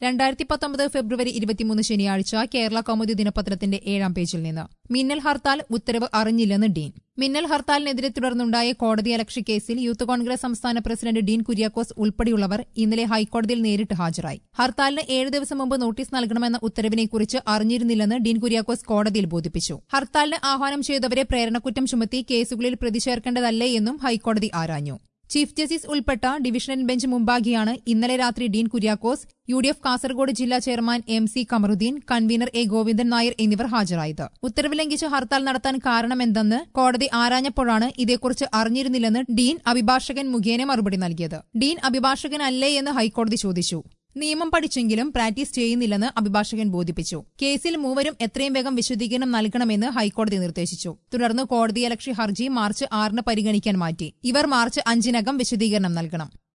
രണ്ടായിരത്തി പത്തൊമ്പത് ഫെബ്രുവരി ഇരുപത്തിമൂന്ന് ശനിയാഴ്ച കേരള കൗമുദി ദിനപത്രത്തിന്റെ ഏഴാം പേജിൽ നിന്ന് മിന്നൽ ഹർത്താൽ ഉത്തരവ് അറിഞ്ഞില്ലെന്ന് ഡീൻ മിന്നൽ ഹർത്താലിനെതിരെ തുടർന്നുണ്ടായ കോടതി അലക്ഷ്യ കേസിൽ യൂത്ത് കോൺഗ്രസ് സംസ്ഥാന പ്രസിഡന്റ് ഡീൻ കുര്യാക്കോസ് ഉൾപ്പെടെയുള്ളവർ ഇന്നലെ ഹൈക്കോടതിയിൽ നേരിട്ട് ഹാജരായി ഹർത്താലിന് ഏഴ് ദിവസം മുമ്പ് നോട്ടീസ് നൽകണമെന്ന ഉത്തരവിനെക്കുറിച്ച് അറിഞ്ഞിരുന്നില്ലെന്ന് ഡീൻ കുര്യാക്കോസ് കോടതിയിൽ ബോധിപ്പിച്ചു ഹർത്താലിന് ആഹ്വാനം ചെയ്തവരെ പ്രേരണക്കുറ്റം ചുമത്തി കേസുകളിൽ പ്രതി ചേർക്കേണ്ടതല്ലേ എന്നും ഹൈക്കോടതി ആരാഞ്ഞു ചീഫ് ജസ്റ്റിസ് ഉൾപ്പെട്ട ഡിവിഷണൽ ബെഞ്ച് മുമ്പാകെയാണ് ഇന്നലെ രാത്രി Dean Kuriakose U D F Kasaragod ജില്ലാ chairman M C Kamaruddin convener A Govindan Nair എന്നിവർ ഹാജരായത് ഉത്തരവ് ലംഘിച്ച് ഹർത്താൽ നടത്താൻ കാരണമെന്തെന്ന് കോടതി ആരാഞ്ഞപ്പോഴാണ് ഇതേക്കുറിച്ച് അറിഞ്ഞിരുന്നില്ലെന്ന് ഡീൻ അഭിഭാഷകൻ മുഖേന മറുപടി നൽകിയത് ഡീൻ അഭിഭാഷകനല്ലേ എന്ന് ഹൈക്കോടതി ചോദിച്ചു നിയമം പഠിച്ചെങ്കിലും പ്രാക്ടീസ് ചെയ്യുന്നില്ലെന്ന് അഭിഭാഷകൻ ബോധിപ്പിച്ചു കേസിൽ മൂവരും എത്രയും വേഗം വിശദീകരണം നൽകണമെന്ന് ഹൈക്കോടതി നിർദ്ദേശിച്ചു തുടർന്ന് കോടതിയലക്ഷ്യ ഹർജി മാർച്ച് ആറിന് പരിഗണിക്കാൻ മാറ്റി ഇവർ മാർച്ച് അഞ്ചിനകം വിശദീകരണം നൽകണം